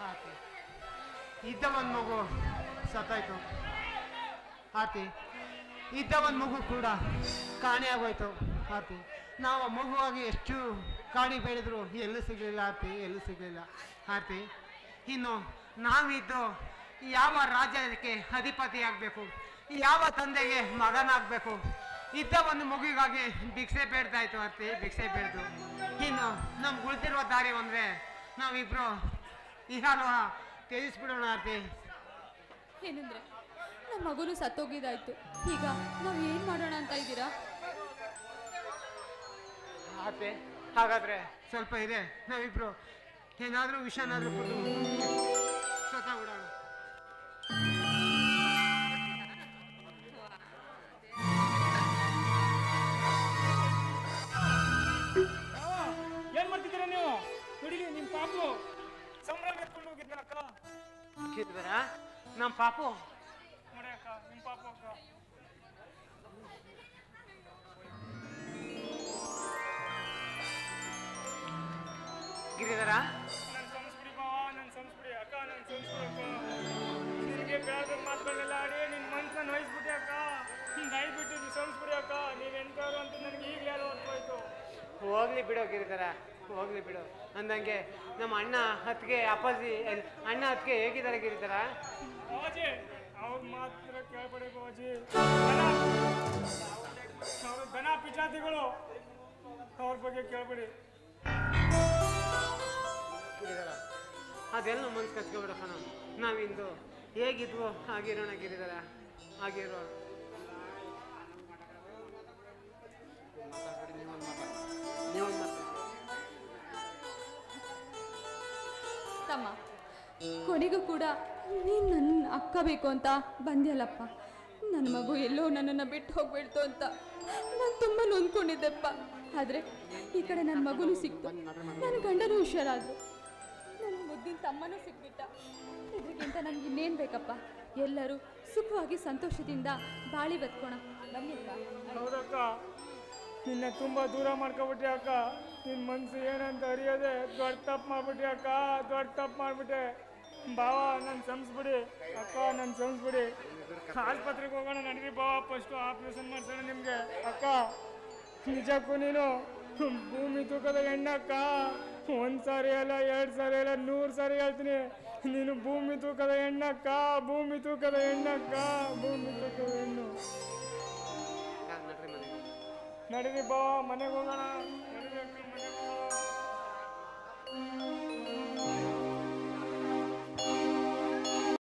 ಆತಿ ಇದ್ದ ಒಂದು ಮಗು ಸತ್ತಾಯ್ತು ಆತಿ ಇದ್ದ ಒಂದು ಮಗು ಕೂಡ ಕಾಣೆ ಆಗೋಯ್ತು ಆತಿ ನಾವು ಆ ಮಗುವಾಗಿ ಎಷ್ಟು ಕಾಡಿ ಬೆಳೆದ್ರು ಎಲ್ಲೂ ಸಿಗಲಿಲ್ಲ ಆರ್ತಿ ಎಲ್ಲೂ ಸಿಗಲಿಲ್ಲ ಆರ್ತಿ ಇನ್ನು ನಾವಿದ್ದು ಯಾವ ರಾಜ್ಯಕ್ಕೆ ಅಧಿಪತಿ ಆಗಬೇಕು ಯಾವ ತಂದೆಗೆ ಮಗನಾಗಬೇಕು ಇದ್ದ ಒಂದು ಮಗುವಿಗಾಗಿ ಭಿಕ್ಷೆ ಬೇಡ್ತಾ ಇತ್ತು ಆರ್ತಿ ಭಿಕ್ಷೆ ಬೇಡ್ದು ಇನ್ನು ನಮ್ಗೆ ಉಳಿದಿರುವ ದಾರಿ ಅಂದರೆ ನಾವಿಬ್ರು ಇಹಾಲು ತ್ಯಜಿಸ್ಬಿಡೋಣ ಆರ್ತಿ ಏನಂದ್ರೆ ನಮ್ಮ ಮಗುನು ಸತ್ತೋಗಿದಾಯ್ತು ಈಗ ನಾವು ಏನು ಮಾಡೋಣ ಅಂತ ಇದ್ದೀರಾ ಆತೆ ಹಾಗಾದ್ರೆ ಸ್ವಲ್ಪ ಇದೆ ನಾವಿಬ್ರು ಏನಾದ್ರೂ ವಿಷಯನಾದ್ರೂ ಕೊಟ್ಟು ಸ್ವತಃ ಬಿಡೋಣ ಏನ್ ಮಾಡ್ತಿದ್ದೀರಾ ನೀವು ಹುಡುಗಿ ನಿಮ್ ಪಾಪು ಸಂಭ್ರಮ ಎತ್ಕೊಂಡು ಹೋಗಿದ್ನ ಅಕ್ಕ ಕಿದ್ವರ ನಮ್ಮ ಪಾಪು ನೋಡಿ ಅಕ್ಕ ನಿಮ್ ಪಾಪು ಅಕ್ಕ ಗಿರಿಧರ ನನ್ ಸಂಸ್ಬಿಡಿ ಬಾವ ನನ್ ಸಂಸ್ಬಿಡಿ ಅಕ್ಕ ನನ್ ಸಂಸ್ಬಿಡಿ ಅಕ್ಕ ನಿನಗೆ ಬೇಡ ಮಾತುಗಳನ್ನೆಲ್ಲ ಆಡಿ ನಿನ್ ಮನ್ಸನ್ನ ವಹಿಸ್ಬಿಟ್ಟೆ ಅಕ್ಕ ದಯವಿಟ್ಟು ನೀವು ಸಂಸ್ಬಿಡಿ ಅಕ್ಕ ನೀವ್ ಎಂತವ್ರು ಅಂತ ನನಗೆ ಈಗಲೇ ಯಾರು ಅರ್ಥವಾಯ್ತು ಹೋಗ್ಲಿ ಬಿಡೋ ಗಿರಿಧರ ಹೋಗ್ಲಿ ಬಿಡು ಅಂದಂಗೆ ನಮ್ಮ ಅಣ್ಣ ಹತ್ಗೆ ಅಪ್ಪಾಜಿ ಎಲ್- ಅಣ್ಣ ಹತ್ಗೆ ಹೇಗಿದ್ದಾರೆ ಗಿರಿಧರ ಬಾವಾಜಿ ಅವ್ರ ಮಾತ್ರ ಕೇಳ್ಬೇಡಿ ಬಾವಾಜಿ ಅವ್ರ ದನ ಪಿಚಾತಿಗಳು ಅವ್ರ ಬಗ್ಗೆ ಕೇಳ್ಬೇಡಿ ಗಿರಿಧರ ಅದೆಲ್ಲ ಮನ್ಸು ಕಚ್ಕೊಬಿಡು ಕಣ ನಾವಿಂದು ಹೇಗಿದ್ವೋ ಹಾಗಿರೋಣ ಗಿರಿಧರ ಹಾಗಿರೋ ಮಾತಾಡ್ಬೇಡಿ ನೀವೊಂದು ಮಾತಾಡಿ ನೀವೊಂದು ಮಾತಾಡಿ ತಮ್ಮ ಕೊನೆಗೂ ಕೂಡ ನೀನು ನನ್ನ ಅಕ್ಕ ಬೇಕು ಅಂತ ಬಂದ್ಯಲ್ಲಪ್ಪ ನನ್ನ ಮಗು ಎಲ್ಲೋ ನನ್ನನ್ನು ಬಿಟ್ಟು ಹೋಗ್ಬಿಡ್ತು ಅಂತ ನಾನು ತುಂಬ ನೊಂದ್ಕೊಂಡಿದ್ದೆಪ್ಪ ಆದರೆ ಈ ಕಡೆ ನನ್ನ ಮಗುನೂ ಸಿಕ್ತು ನನ್ನ ಗಂಡನೂ ಹುಷಾರಾದ್ರು ನನ್ನ ಮುದ್ದಿನ ತಮ್ಮನೂ ಸಿಕ್ಬಿಟ್ಟ ಇದಕ್ಕಿಂತ ನನಗೆ ಇನ್ನೇನು ಬೇಕಪ್ಪ ಎಲ್ಲರೂ ಸುಖವಾಗಿ ಸಂತೋಷದಿಂದ ಬಾಳಿ ಬದುಕೋಣ ಬನ್ನಿಪ್ಪ ಹೌದಕ್ಕ ನಿನ್ನ ತುಂಬಾ ದೂರ ಮಾಡ್ಕೊಬಿಟ್ಟೆ ಅಕ್ಕ ನಿನ್ನ ಮನ್ಸು ಏನಂತ ಅರಿಯೋದೆ ದೊಡ್ಡ ತಪ್ಪು ಮಾಡ್ಬಿಟ್ಟೆ ಅಕ್ಕ ದೊಡ್ಡ ತಪ್ಪು ಮಾಡ್ಬಿಟ್ಟೆ ಬಾವ ನನ್ನ ಸಂಸ್ಬಿಡಿ ಅಕ್ಕ ನನ್ನ ಸಂಸ್ಬಿಡಿ ಆಸ್ಪತ್ರೆಗೆ ಹೋಗೋಣ ನಡೀರಿ ಬಾವ ಫಸ್ಟು ಆಪ್ರೇಷನ್ ಮಾಡ್ಸೋಣ ನಿಮಗೆ ಅಕ್ಕ ನಿಜಕ್ಕೂ ನೀನು ಭೂಮಿ ತೂಕದ ಹೆಣ್ಣಕ್ಕ ಒಂದು ಸಾರಿ ಅಲ್ಲ ಎರಡು ಸಾರಿ ಅಲ್ಲ ನೂರು ಸಾರಿ ಹೇಳ್ತೀನಿ ನೀನು ಭೂಮಿ ತೂಕದ ಹೆಣ್ಣಕ್ಕ ಭೂಮಿ ತೂಕದ ಹೆಣ್ಣಕ್ಕ ಭೂಮಿ ತೂಕದ ಹೆಣ್ಣು ನಡ್ರಿ ಮನೆಗೆ ನಡೀರಿ ಬಾ ಮನೆಗೆ ಹೋಗೋಣ ನಡೀರಿ ಅಕ್ಕ ಮನೆಗೆ